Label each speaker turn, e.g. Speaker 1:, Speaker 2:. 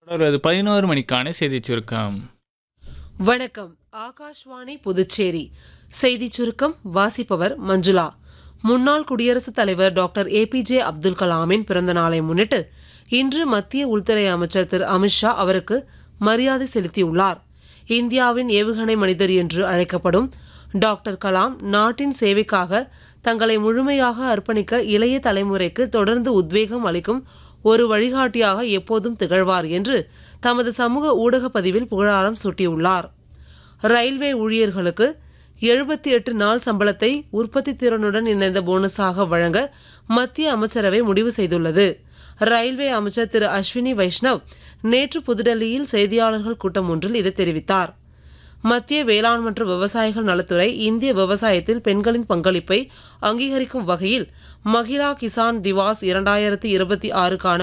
Speaker 1: தொடர்வது பதினோரு மணிக்கான செய்திச் சுருக்கம்
Speaker 2: வணக்கம் ஆகாஷ்வாணி புதுச்சேரி செய்திச் சுருக்கம் வாசிப்பவர் மஞ்சுளா முன்னாள் குடியரசுத் தலைவர் டாக்டர் ஏபிஜே அப்துல் கலாமின் பிறந்த நாளை முன்னிட்டு இன்று மத்திய உள்துறை அமைச்சர் திரு அமித்ஷா அவருக்கு மரியாதை செலுத்தியுள்ளார் இந்தியாவின் ஏவுகணை மனிதர் என்று அழைக்கப்படும் டாக்டர் கலாம் நாட்டின் சேவைக்காக தங்களை முழுமையாக அர்ப்பணிக்க இளைய தலைமுறைக்கு தொடர்ந்து உத்வேகம் அளிக்கும் ஒரு வழிகாட்டியாக எப்போதும் திகழ்வார் என்று தமது சமூக ஊடக பதிவில் புகழாரம் சூட்டியுள்ளார் ரயில்வே ஊழியர்களுக்கு எழுபத்தி எட்டு நாள் சம்பளத்தை உற்பத்தி திறனுடன் இணைந்த போனஸாக வழங்க மத்திய அமைச்சரவை முடிவு செய்துள்ளது ரயில்வே அமைச்சர் திரு அஸ்வினி வைஷ்ணவ் நேற்று புதுடெல்லியில் செய்தியாளர்கள் கூட்டம் ஒன்றில் இதை தெரிவித்தார் மத்திய வேளாண் மற்றும் விவசாயிகள் நலத்துறை இந்திய விவசாயத்தில் பெண்களின் பங்களிப்பை அங்கீகரிக்கும் வகையில் மகிழா கிசான் திவாஸ் இரண்டாயிரத்தி இருபத்தி ஆறுக்கான